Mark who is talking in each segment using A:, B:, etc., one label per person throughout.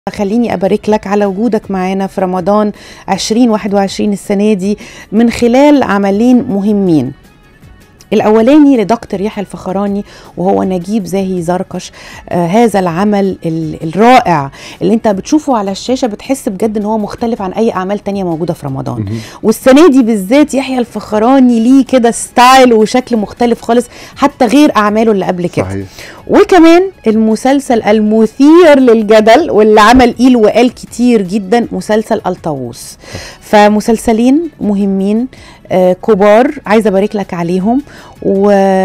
A: خليني أبارك لك على وجودك معانا في رمضان 2021 السنة دي من خلال عملين مهمين الأولاني لدكتور يحيى الفخراني وهو نجيب زاهي زركش آه هذا العمل ال- الرائع اللي انت بتشوفه على الشاشة بتحس بجد ان هو مختلف عن أي أعمال تانية موجودة في رمضان والسنة دي بالذات يحيى الفخراني ليه كده ستايل وشكل مختلف خالص حتى غير أعماله اللي قبل كده
B: صحيح
A: وكمان المسلسل المثير للجدل واللي عمل قيل وقال كتير جدا مسلسل الطاووس فمسلسلين مهمين آه كبار عايزه ابارك لك عليهم و...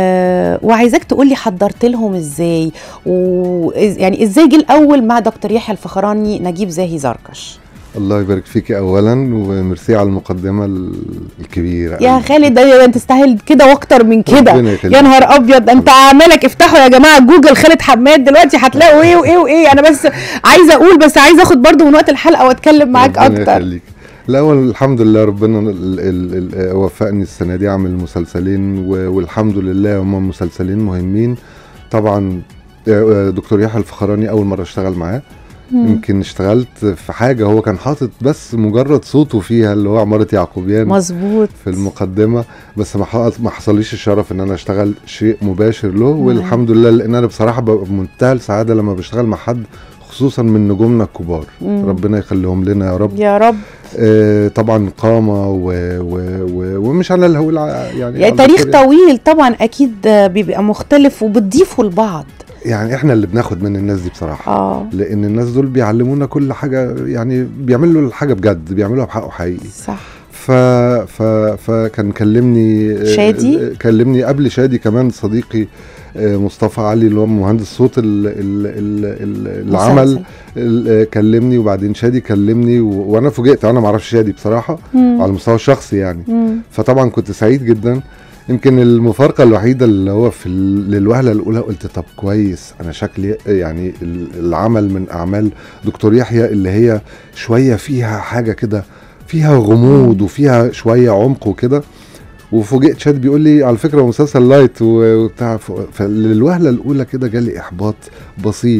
A: وعايزاك تقول لي حضرت لهم ازاي و... يعني ازاي جه الاول مع دكتور يحيى الفخراني نجيب زاهي زركش
B: الله يبارك فيكي اولا وميرسي على المقدمه ال- الكبيره
A: يا
B: أوي.
A: خالد ده انت تستاهل كده واكتر من كده
B: ربنا يخليك.
A: يا نهار ابيض ده انت عمالك افتحوا يا جماعه جوجل خالد حماد دلوقتي هتلاقوا ايه وايه وايه انا بس عايزه اقول بس عايزه اخد برضو من وقت الحلقه واتكلم معاك
B: ربنا
A: اكتر
B: يخليك الاول الحمد لله ربنا ال ال ال وفقني السنه دي اعمل مسلسلين و- والحمد لله هم مسلسلين مهمين طبعا آه، دكتور يحيى الفخراني اول مره اشتغل معاه يمكن اشتغلت في حاجه هو كان حاطط بس مجرد صوته فيها اللي هو عماره يعقوبيان
A: مظبوط
B: في المقدمه بس ما ح- ما حصليش الشرف ان انا اشتغل شيء مباشر له والحمد لله لان انا بصراحه ببقى بمنتهى السعاده لما بشتغل مع حد خصوصا من نجومنا الكبار
A: مم.
B: ربنا يخليهم لنا يا رب
A: يا رب
B: آه طبعا قامه و و و ومش انا اللي هقول ع- يعني
A: يعني
B: على
A: تاريخ
B: الدكتور
A: طويل طبعا اكيد بيبقى مختلف وبتضيفوا لبعض
B: يعني احنا اللي بناخد من الناس دي بصراحه
A: اه
B: لان الناس دول بيعلمونا كل حاجه يعني بيعملوا الحاجه بجد بيعملوها بحقه حقيقي
A: صح
B: ف... ف... فكان كلمني
A: شادي؟
B: آه، كلمني قبل شادي كمان صديقي آه، مصطفى علي اللي هو مهندس صوت ال... ال... ال... ال... العمل
A: مسلسل.
B: ال- آه، كلمني وبعدين شادي كلمني و... وانا فوجئت انا ما اعرفش شادي بصراحه
A: مم.
B: على المستوى الشخصي يعني
A: مم.
B: فطبعا كنت سعيد جدا يمكن المفارقه الوحيده اللي هو في ال- للوهله الاولى قلت طب كويس انا شكلي يعني ال- العمل من اعمال دكتور يحيى اللي هي شويه فيها حاجه كده فيها غموض وفيها شويه عمق وكده وفوجئت شاد بيقول لي على فكره هو مسلسل لايت و- وبتاع ف- فللوهله الاولى كده جالي احباط بسيط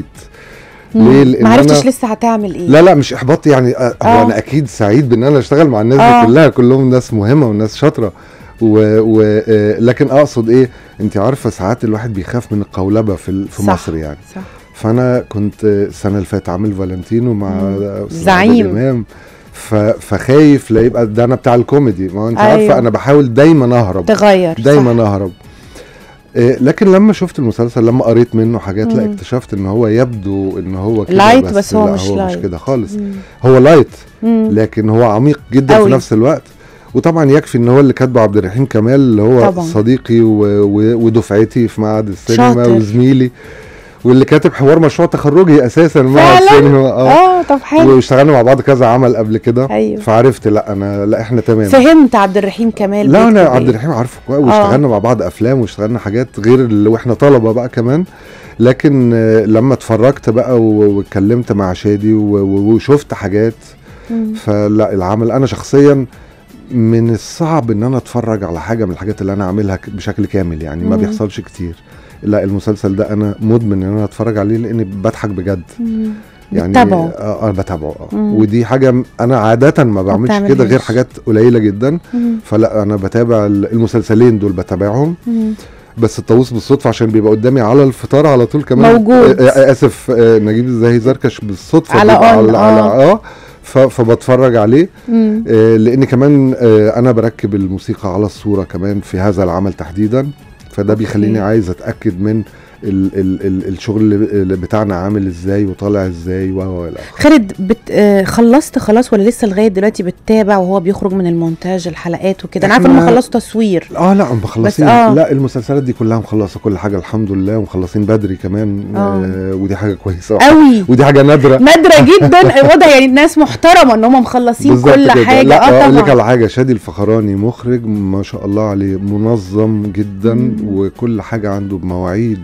B: ليه؟ لأن
A: ما عرفتش
B: أنا-
A: لسه هتعمل ايه
B: لا لا مش احباط يعني آه. هو
A: آه.
B: انا اكيد سعيد بان انا اشتغل مع الناس
A: آه.
B: دي كلها كلهم ناس مهمه وناس شاطره و... و... آه، لكن اقصد ايه انت عارفه ساعات الواحد بيخاف من القولبه في ال... في
A: صح.
B: مصر يعني
A: صح
B: فانا كنت آه، السنه اللي فاتت عامل فالنتينو مع
A: مم.
B: أستاذ
A: زعيم.
B: عادل امام ف... فخايف لا يبقى ده انا بتاع الكوميدي ما هو انت
A: أيوه.
B: عارفه انا بحاول دايما اهرب
A: تغير
B: دايما
A: صح.
B: اهرب آه، لكن لما شفت المسلسل لما قريت منه حاجات لا
A: مم.
B: اكتشفت ان هو يبدو ان هو كده
A: لايت بس هو
B: لا
A: مش
B: هو مش
A: لايت.
B: كده خالص
A: مم.
B: هو لايت
A: مم.
B: لكن هو عميق جدا
A: أوي.
B: في نفس الوقت وطبعا يكفي ان هو اللي كاتبه عبد الرحيم كمال اللي هو
A: طبعاً.
B: طبعا. صديقي و... و... ودفعتي في معهد السينما
A: شاطر.
B: وزميلي واللي كاتب حوار مشروع تخرجي اساسا مع
A: فعلاً؟
B: السينما اه
A: اه طب حلو
B: واشتغلنا مع بعض كذا عمل قبل كده
A: أيوه.
B: فعرفت لا انا لا احنا تمام
A: فهمت عبد الرحيم كمال
B: لا انا
A: بيكتب
B: عبد
A: إيه.
B: الرحيم عارفه كويس واشتغلنا مع بعض افلام واشتغلنا حاجات غير اللي واحنا طلبه بقى كمان لكن آه، لما اتفرجت بقى و- واتكلمت مع شادي و- و- وشفت حاجات
A: مم.
B: فلا العمل انا شخصيا من الصعب ان انا اتفرج على حاجه من الحاجات اللي انا اعملها ك- بشكل كامل يعني ما
A: مم.
B: بيحصلش كتير لا المسلسل ده انا مدمن ان انا اتفرج عليه لاني بضحك بجد
A: مم.
B: يعني
A: بتتابعه.
B: اه انا بتابعه اه
A: مم.
B: ودي حاجه م- انا عاده ما بعملش كده
A: بتعملهاش.
B: غير حاجات قليله جدا
A: مم.
B: فلا انا بتابع ال- المسلسلين دول بتابعهم
A: مم.
B: بس الطاووس بالصدفه عشان بيبقى قدامي على الفطار على طول كمان
A: موجود.
B: آه آه اسف آه نجيب الزاهي زركش بالصدفه
A: على
B: بيبقى
A: on،
B: على, على
A: آه.
B: اه ف- فبتفرج عليه
A: مم.
B: آه لان كمان آه انا بركب الموسيقى على الصوره كمان في هذا العمل تحديدا فده
A: أوكي.
B: بيخليني عايز اتاكد من ال ال ال الشغل اللي اللي بتاعنا عامل ازاي وطالع ازاي و و الى آخره.
A: خالد بت... آه خلصت خلاص ولا لسه لغايه دلوقتي بتتابع وهو بيخرج من المونتاج الحلقات وكده انا عارفه ان هم
B: إحنا-
A: خلصوا تصوير
B: اه لا مخلصين
A: آه.
B: لا المسلسلات دي كلها مخلصه كل حاجه الحمد لله ومخلصين بدري كمان
A: آه.
B: آه ودي حاجه كويسه
A: قوي
B: ودي حاجه نادره
A: نادره جدا واضح يعني الناس محترمه ان هم مخلصين
B: بالظبط
A: كل
B: كده.
A: حاجه
B: لا
A: اه
B: اقول لك
A: طبعا
B: على حاجه شادي الفخراني مخرج ما شاء الله عليه منظم جدا
A: مم.
B: وكل حاجه عنده بمواعيد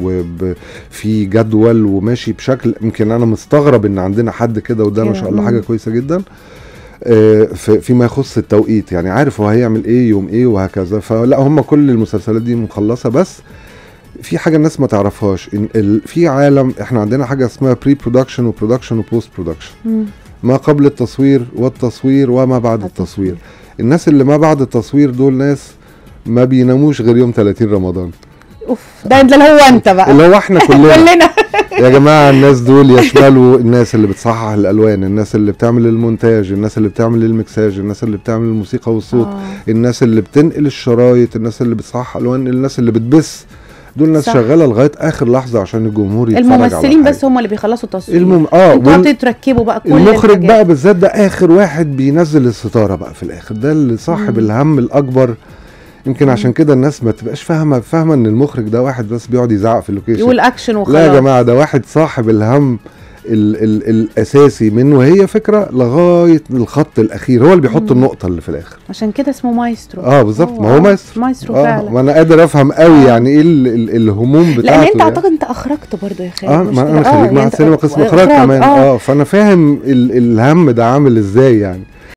B: وفي جدول وماشي بشكل يمكن انا مستغرب ان عندنا حد كده وده ما
A: كده،
B: شاء الله
A: مم.
B: حاجه كويسه جدا آه، في- فيما يخص التوقيت يعني عارف هو هيعمل ايه يوم ايه وهكذا فلا هم كل المسلسلات دي مخلصه بس في حاجه الناس ما تعرفهاش ان ال... في عالم احنا عندنا حاجه اسمها بري برودكشن وبرودكشن وبوست برودكشن
A: مم.
B: ما قبل التصوير والتصوير وما بعد التصوير الناس اللي ما بعد التصوير دول ناس ما بيناموش غير يوم 30 رمضان
A: اوف ده ده اللي هو انت بقى
B: اللي هو احنا كلنا
A: كلنا
B: يا جماعه الناس دول يشملوا الناس اللي بتصحح الالوان الناس اللي بتعمل المونتاج الناس اللي بتعمل المكساج الناس اللي بتعمل الموسيقى والصوت
A: آه.
B: الناس اللي بتنقل الشرايط الناس اللي بتصحح الوان الناس اللي بتبث دول ناس
A: صح.
B: شغاله لغايه اخر لحظه عشان الجمهور يتفرج على
A: الممثلين
B: الحاجة.
A: بس هم اللي بيخلصوا تصوير
B: المم... اه
A: انتوا
B: وال...
A: تركبوا بقى كل
B: المخرج
A: الحاجات.
B: بقى بالذات ده اخر واحد بينزل الستاره بقى في الاخر ده اللي صاحب
A: مم.
B: الهم الاكبر يمكن عشان كده الناس ما تبقاش فاهمه فاهمه ان المخرج ده واحد بس بيقعد يزعق في اللوكيشن
A: يقول اكشن وخلاص
B: لا يا جماعه ده واحد صاحب الهم ال ال الاساسي منه هي فكره لغايه الخط الاخير هو اللي بيحط
A: مم.
B: النقطه اللي في الاخر
A: عشان كده اسمه مايسترو
B: اه بالظبط ما هو مايسترو
A: مايسترو
B: اه
A: فعلا
B: ما انا قادر افهم قوي
A: آه.
B: يعني ايه ال ال الهموم
A: لان
B: بتاعته
A: انت
B: يعني.
A: اعتقد انت اخرجت برضه يا خالد
B: اه
A: مش
B: ما
A: كده؟
B: انا خريج
A: يعني
B: مع
A: انت-
B: السينما قسم اخراج كمان اه فانا فاهم ال الهم ده عامل ازاي يعني